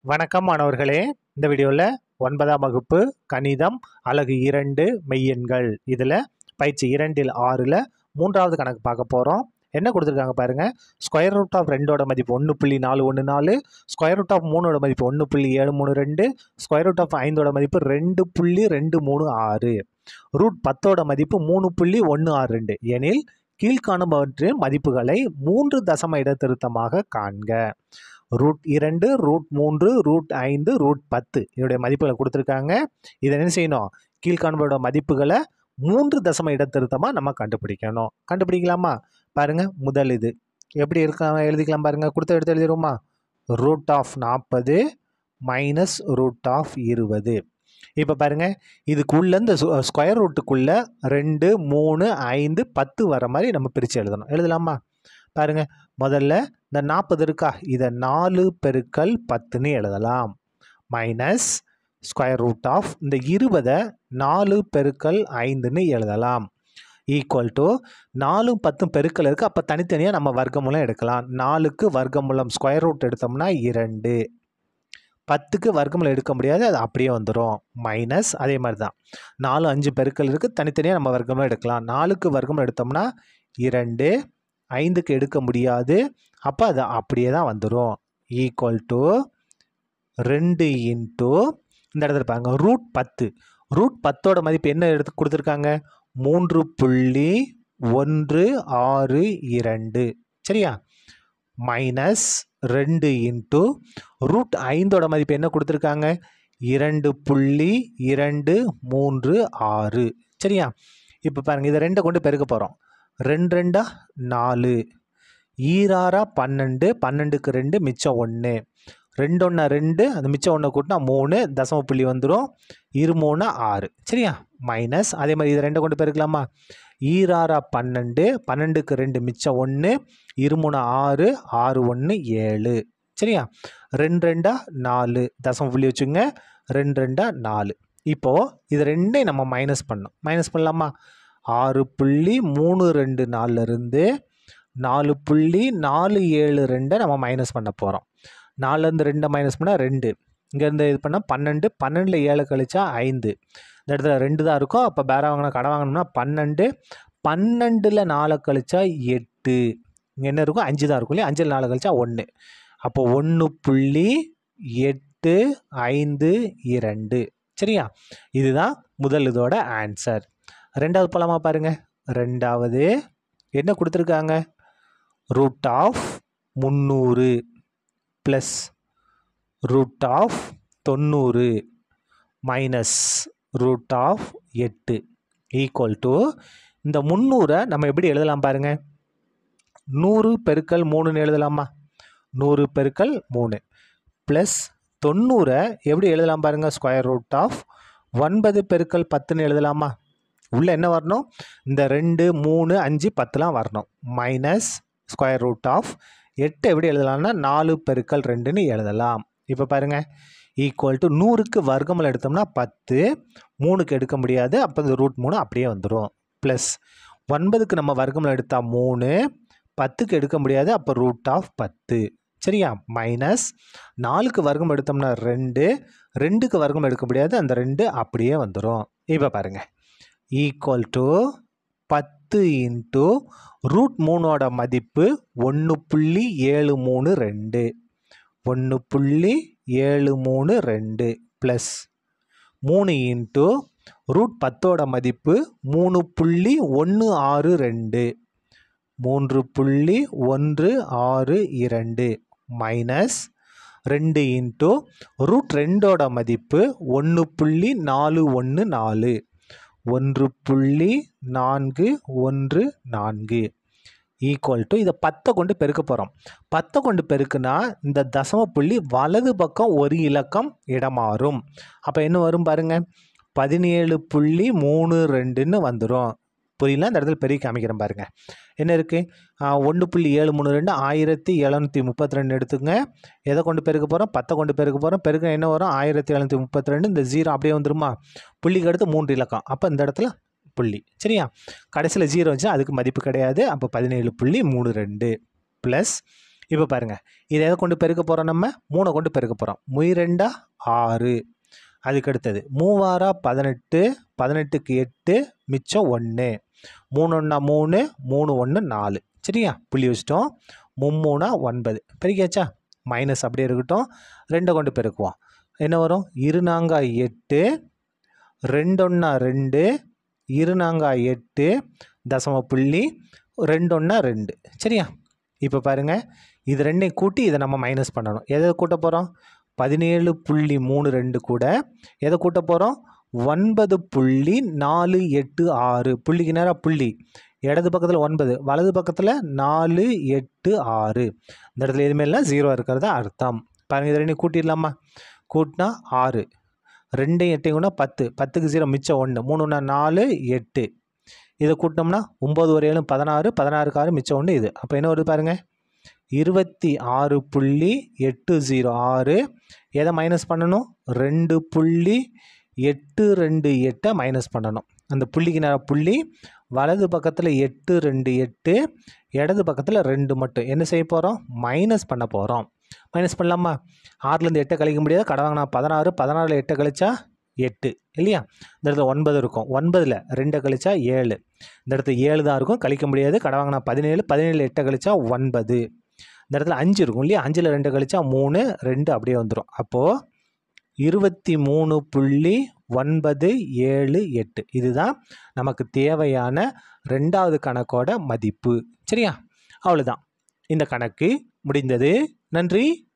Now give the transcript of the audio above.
வணக்கம் மாணவர்களே இந்த வீடியோவில் ஒன்பதாம் வகுப்பு கணிதம் அலகு இரண்டு மெய்யெண்கள் இதில் பயிற்சி இரண்டில் ஆறில் மூன்றாவது கணக்கு பார்க்க போகிறோம் என்ன கொடுத்துருக்காங்க பாருங்க ஸ்கொயர் ரூட் ஆஃப் ரெண்டோட மதிப்பு ஒன்று புள்ளி நாலு ஒன்று நாலு ஸ்கொயர் ரூட் ஆஃப் மூணோட மதிப்பு ஒன்று புள்ளி ஏழு மூணு ரெண்டு ஸ்கொயர் ரூட் ஆஃப் ஐந்தோட மதிப்பு ரெண்டு புள்ளி ரெண்டு மூணு ஆறு ரூட் பத்தோட மதிப்பு மூணு புள்ளி ஒன்று ஆறு ரெண்டு எனில் கீழ்காணுபவற்றின் மதிப்புகளை மூன்று தசம இடத்திருத்தமாக காண்க ரூட் இரண்டு ரூட் மூன்று ரூட் ஐந்து ரூட் பத்து இதனுடைய மதிப்புகளை கொடுத்துருக்காங்க இதை என்ன செய்யணும் கீழ்காண்போட மதிப்புகளை மூன்று தசம இடத்திருத்தமாக நம்ம கண்டுபிடிக்கணும் கண்டுபிடிக்கலாமா பாருங்க முதல் இது எப்படி இருக்க எழுதிக்கலாம் பாருங்க கொடுத்த எடுத்து எழுதிடுவோமா ரூட் ஆஃப் நாற்பது மைனஸ் ரூட் ஆஃப் இருபது இப்போ பாருங்க இதுக்குள்ள இந்த ஸ்கொயர் ரூட்டுக்குள்ள ரெண்டு மூணு ஐந்து பத்து வர மாதிரி நம்ம பிரித்து எழுதணும் எழுதலாமா பாருங்க முதல்ல இந்த நாற்பது இருக்கா இதை நாலு பெருக்கல் பத்துன்னு எழுதலாம் மைனஸ் ஸ்கொயர் ரூட் ஆஃப் இந்த இருபதை நாலு பெருக்கல் ஐந்துன்னு எழுதலாம் ஈக்குவல் டு நாலும் பத்தும் பெருக்கல் இருக்குது அப்போ தனித்தனியாக நம்ம வர்க்கமூலம் எடுக்கலாம் நாலுக்கு வர்க்கமூலம் ஸ்கொயர் ரூட் எடுத்தோம்னா இரண்டு பத்துக்கு வர்க்கமூலம் எடுக்க முடியாது அது அப்படியே வந்துடும் மைனஸ் அதே மாதிரி தான் நாலு அஞ்சு பெருக்கல் இருக்குது தனித்தனியாக நம்ம வர்க்கமூலம் எடுக்கலாம் நாலுக்கு வர்க்கமூலம் எடுத்தோம்னா இரண்டு ஐந்துக்கு எடுக்க முடியாது அப்போ அது அப்படியே தான் வந்துடும் ஈக்குவல் டு ரெண்டு இன்ட்டு இந்த இடத்துல பாருங்க ரூட் பத்து ரூட் பத்தோட மதிப்பு என்ன எடுத்து கொடுத்துருக்காங்க மூன்று புள்ளி ஒன்று ஆறு இரண்டு சரியா மைனஸ் ரெண்டு இன்ட்டு ரூட் ஐந்தோட மதிப்பு என்ன கொடுத்துருக்காங்க இரண்டு புள்ளி இரண்டு மூன்று ஆறு சரியா இப்போ பாருங்கள் இதை ரெண்டை கொண்டு பெருக்க போகிறோம் ரெண்டு ரெண்டா நாலு ஈராறா பன்னெண்டு பன்னெண்டுக்கு ரெண்டு மிச்சம் ஒன்று ரெண்டு ஒன்றா ரெண்டு அந்த மிச்சம் ஒன்று கூட்டினா மூணு தசம புள்ளி வந்துடும் இரு மூணு ஆறு சரியா மைனஸ் அதே மாதிரி இதை ரெண்டை கொண்டு பெருக்கலாமா ஈராறா பன்னெண்டு பன்னெண்டுக்கு ரெண்டு மிச்சம் ஒன்று இரு மூணு ஆறு ஆறு ஒன்று ஏழு சரியா ரெண்டு ரெண்டா நாலு தசம புள்ளி வச்சுங்க ரெண்டு ரெண்டா நாலு இப்போது இது ரெண்டையும் நம்ம மைனஸ் பண்ணோம் மைனஸ் பண்ணலாமா ஆறு புள்ளி மூணு ரெண்டு நாலுலேருந்து நாலு புள்ளி நாலு ஏழு ரெண்டை நம்ம மைனஸ் பண்ண போகிறோம் நாலுலேருந்து ரெண்டை மைனஸ் பண்ணால் ரெண்டு இங்கேருந்து இது பண்ணால் பன்னெண்டு பன்னெண்டில் ஏழு கழிச்சா ஐந்து இந்த இடத்துல ரெண்டு தான் இருக்கும் அப்போ பேர வாங்கினா கடை வாங்கணும்னா பன்னெண்டு பன்னெண்டில் நாலு கழிச்சா எட்டு இங்கே என்ன இருக்கும் அஞ்சு தான் இருக்கும் இல்லையா அஞ்சில் நாலு கழிச்சா ஒன்று அப்போ ஒன்று புள்ளி எட்டு ஐந்து இரண்டு சரியா இதுதான் முதல் இதோட ஆன்சர் ரெண்டாவது போலாமா பாருங்கள் ரெண்டாவது என்ன கொடுத்துருக்காங்க ரூட் ஆஃப் முந்நூறு ப்ளஸ் ரூட் ஆஃப் தொண்ணூறு மைனஸ் ரூட் ஆஃப் எட்டு ஈக்குவல் டு இந்த முந்நூறை நம்ம எப்படி எழுதலாம் பாருங்கள் நூறு பெருக்கல் மூணுன்னு எழுதலாமா நூறு பெருக்கல் மூணு ப்ளஸ் தொண்ணூறை எப்படி எழுதலாம் பாருங்கள் ஸ்கொயர் ரூட் ஆஃப் ஒன்பது பெருக்கல் பத்துன்னு எழுதலாமா உள்ளே என்ன வரணும் இந்த ரெண்டு மூணு அஞ்சு பத்துலாம் வரணும் மைனஸ் ஸ்கொயர் ரூட் ஆஃப் எட்டு எப்படி எழுதலாம்னா நாலு பெருக்கல் ரெண்டுன்னு எழுதலாம் இப்போ பாருங்கள் ஈக்குவல் டு நூறுக்கு வர்க்கமல் எடுத்தோம்னா பத்து மூணுக்கு எடுக்க முடியாது அப்போ இந்த ரூட் மூணு அப்படியே வந்துடும் ப்ளஸ் ஒன்பதுக்கு நம்ம வர்க்கமல் எடுத்தால் மூணு பத்துக்கு எடுக்க முடியாது அப்போ ரூட் ஆஃப் பத்து சரியா மைனஸ் நாலுக்கு வர்க்கம் எடுத்தோம்னா ரெண்டு ரெண்டுக்கு வர்க்கம் எடுக்க முடியாது அந்த ரெண்டு அப்படியே வந்துடும் இப்போ பாருங்கள் ஈக்குவல் டு பத்து இன்ட்டு ரூட் மூணோட மதிப்பு ஒன்று புள்ளி ஏழு மூணு ரெண்டு ஒன்று புள்ளி ஏழு மூணு ரெண்டு ப்ளஸ் மூணு இன்ட்டு ரூட் பத்தோட மதிப்பு மூணு புள்ளி ஒன்று ஆறு ரெண்டு மூன்று புள்ளி ஒன்று ஆறு இரண்டு மைனஸ் ரெண்டு இன்ட்டு ரூட் ரெண்டோட மதிப்பு ஒன்று புள்ளி நாலு ஒன்று நாலு ஒன்று புள்ளி நான்கு ஒன்று நான்கு ஈக்குவல் டு இதை பத்தை கொண்டு பெருக்க போகிறோம் பத்தை கொண்டு பெருக்குனா இந்த தசம புள்ளி வலது பக்கம் ஒரு இலக்கம் இடமாறும் அப்போ என்ன வரும் பாருங்க பதினேழு புள்ளி மூணு ரெண்டுன்னு வந்துடும் புரியல இந்த இடத்துல பெரிய காமிக்கிறேன் பாருங்க என்ன இருக்குது ஒன்று புள்ளி ஏழு மூணு ரெண்டு ஆயிரத்தி எழுநூற்றி முப்பத்தி ரெண்டு எடுத்துங்க எதை கொண்டு பெருக்க போகிறோம் பத்தை கொண்டு பெருக்க போகிறோம் பெருக்க என்ன வரும் ஆயிரத்தி எழுநூற்றி முப்பத்தி ரெண்டு இந்த ஜீரோ அப்படியே வந்துருமா புள்ளிக்கு அடுத்து மூன்று இலக்கம் அப்போ இந்த இடத்துல புள்ளி சரியா கடைசியில் ஜீரோ வந்துச்சுன்னா அதுக்கு மதிப்பு கிடையாது அப்போ பதினேழு புள்ளி மூணு ரெண்டு ப்ளஸ் இப்போ பாருங்கள் இதை எதை கொண்டு பெருக்க போகிறோம் நம்ம மூணை கொண்டு பெருக்க போகிறோம் முயரெண்டா ஆறு அதுக்கு அடுத்தது மூவாரா பதினெட்டு பதினெட்டுக்கு எட்டு மிச்சம் ஒன்று மூணு ஒன்றா மூணு மூணு ஒன்று நாலு சரியா புள்ளி வச்சிட்டோம் மும்மூணா ஒன்பது பெருக்கியாச்சா மைனஸ் அப்படியே இருக்கட்டும் ரெண்டை கொண்டு பெருக்குவோம் என்ன வரும் இருநாங்காய் எட்டு ரெண்டொன்னா ரெண்டு இருநாங்காய் எட்டு தசம புள்ளி ரெண்டொன்னா ரெண்டு சரியா இப்போ பாருங்கள் இது ரெண்டையும் கூட்டி இதை நம்ம மைனஸ் பண்ணணும் எதை கூட்ட போகிறோம் பதினேழு புள்ளி மூணு ரெண்டு கூட எதை கூட்ட போகிறோம் ஒன்பது புள்ளி நாலு எட்டு ஆறு புள்ளிக்கு நேராக புள்ளி இடது பக்கத்தில் ஒன்பது வலது பக்கத்தில் நாலு எட்டு ஆறு இந்த இடத்துல எதுவுமே இல்லை ஜீரோ இருக்கிறதா அர்த்தம் பாருங்கள் இது ரெண்டையும் கூட்டிடலாமா கூட்டினா ஆறு ரெண்டையும் எட்டையும் கூட பத்து பத்துக்கு ஜீரோ மிச்சம் ஒன்று மூணு ஒன்றா நாலு எட்டு இதை கூட்டினோம்னா ஒம்பது ஒரு ஏழு பதினாறு பதினாறுக்கு ஆறு மிச்சம் ஒன்று இது அப்போ என்ன வருது பாருங்கள் இருபத்தி ஆறு புள்ளி எட்டு ஜீரோ ஆறு எதை மைனஸ் பண்ணணும் ரெண்டு புள்ளி எட்டு ரெண்டு எட்டை மைனஸ் பண்ணணும் அந்த புள்ளிக்கு நேரம் புள்ளி வலது பக்கத்தில் எட்டு ரெண்டு எட்டு இடது பக்கத்தில் ரெண்டு மட்டும் என்ன செய்ய போகிறோம் மைனஸ் பண்ண போகிறோம் மைனஸ் பண்ணலாமா ஆறுலேருந்து எட்டை கழிக்க முடியாது கடை வாங்கினா பதினாறு பதினாறில் எட்டை கழிச்சா எட்டு இல்லையா இந்த இடத்துல ஒன்பது இருக்கும் ஒன்பதில் ரெண்டை கழிச்சா ஏழு இந்த இடத்துல ஏழு தான் இருக்கும் கழிக்க முடியாது கடை வாங்கினா பதினேழு பதினேழு எட்டை கழிச்சா ஒன்பது இந்த இடத்துல அஞ்சு இருக்கும் இல்லையா அஞ்சில் ரெண்டு கழிச்சா மூணு ரெண்டு அப்படியே வந்துடும் அப்போது இருபத்தி மூணு புள்ளி ஒன்பது ஏழு எட்டு இதுதான் நமக்கு தேவையான ரெண்டாவது கணக்கோட மதிப்பு சரியா அவ்வளோதான் இந்த கணக்கு முடிந்தது நன்றி